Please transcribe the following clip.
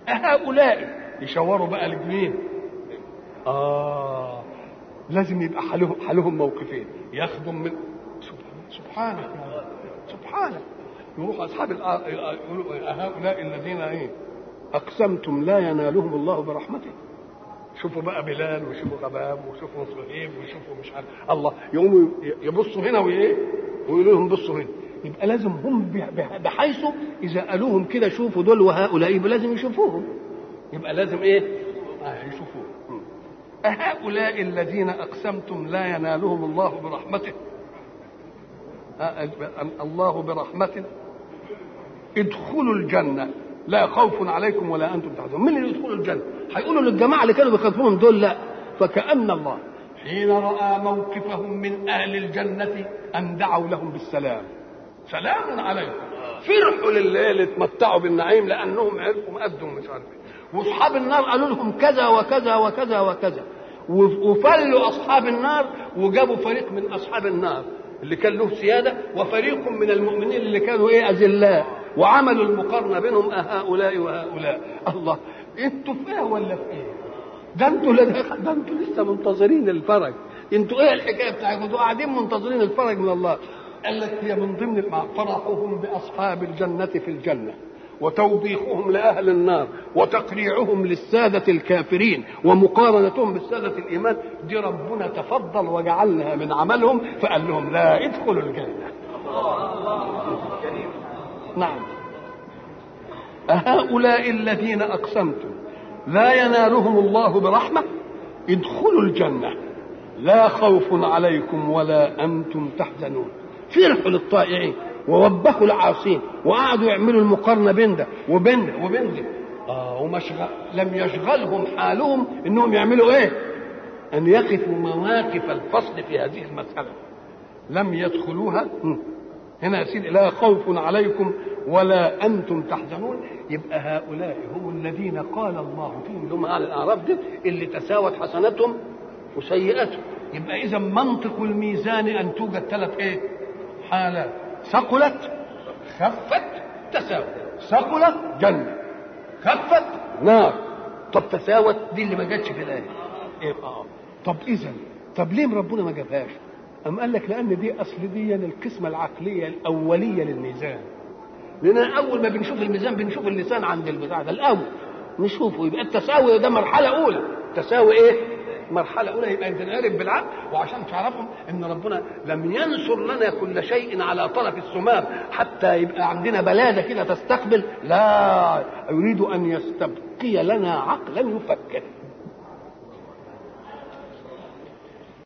هؤلاء يشاوروا بقى لمين اه لازم يبقى حالهم حالهم موقفين ياخدوا من سبحانك يا رب سبحانك يروح اصحاب يقولوا هؤلاء الذين ايه اقسمتم لا ينالهم الله برحمته شوفوا بقى بلال وشوفوا غباب وشوفوا صهيب وشوفوا مش عارف الله يقوموا يبصوا هنا وايه ويقولوا لهم بصوا هنا يبقى لازم هم بحيث اذا قالوهم كده شوفوا دول وهؤلاء يبقى لازم يشوفوهم يبقى لازم ايه آه يشوفوهم أهؤلاء الذين أقسمتم لا ينالهم الله برحمته الله برحمته ادخلوا الجنة لا خوف عليكم ولا أنتم تحزنون من اللي يدخلوا الجنة هيقولوا للجماعة اللي كانوا بيخافوهم دول لا فكأن الله حين رأى موقفهم من أهل الجنة أن دعوا لهم بالسلام سلام عليكم فرحوا لليل اتمتعوا بالنعيم لأنهم عرفوا قدهم مش عارف واصحاب النار قالوا لهم كذا وكذا وكذا وكذا وفلوا اصحاب النار وجابوا فريق من اصحاب النار اللي كان له سياده وفريق من المؤمنين اللي كانوا ايه اذلاء وعملوا المقارنه بينهم هؤلاء وهؤلاء الله انتوا في ايه ولا في ايه؟ ده انتوا ده انتوا لسه منتظرين الفرج انتوا ايه الحكايه بتاعتكم؟ انتوا قاعدين منتظرين الفرج من الله قال لك هي من ضمن فرحهم باصحاب الجنه في الجنه وتوبيخهم لاهل النار وتقريعهم للساده الكافرين ومقارنتهم بالساده الايمان دي ربنا تفضل وجعلها من عملهم فقال لهم لا ادخلوا الجنه نعم أهؤلاء الذين أقسمتم لا ينالهم الله برحمة ادخلوا الجنة لا خوف عليكم ولا أنتم تحزنون فرحوا للطائعين ووبخوا العاصين وقعدوا يعملوا المقارنه بين ده وبين ده وبين ده اه ومشغل لم يشغلهم حالهم انهم يعملوا ايه؟ ان يقفوا مواقف الفصل في هذه المساله لم يدخلوها هنا يا سيدي لا خوف عليكم ولا انتم تحزنون يبقى هؤلاء هم الذين قال الله فيهم اللي هم اهل الاعراف دي اللي تساوت حسناتهم وسيئاتهم يبقى اذا منطق الميزان ان توجد ثلاث ايه؟ حالات ثقلت خفت تساوت ثقلت جنة خفت نار طب تساوت دي اللي ما جاتش في الآية إيه آه. طب إذا طب ليه ربنا ما جابهاش؟ أم قال لك لأن دي أصل دي القسمة العقلية الأولية للميزان لأن أول ما بنشوف الميزان بنشوف اللسان عند البتاع ده الأول نشوفه يبقى التساوي ده مرحلة أولى تساوي إيه؟ مرحلة أولى يبقى تنعرف بالعقل وعشان تعرفوا إن ربنا لم ينصر لنا كل شيء على طرف السمام حتى يبقى عندنا بلادة كده تستقبل لا يريد أن يستبقي لنا عقلا يفكر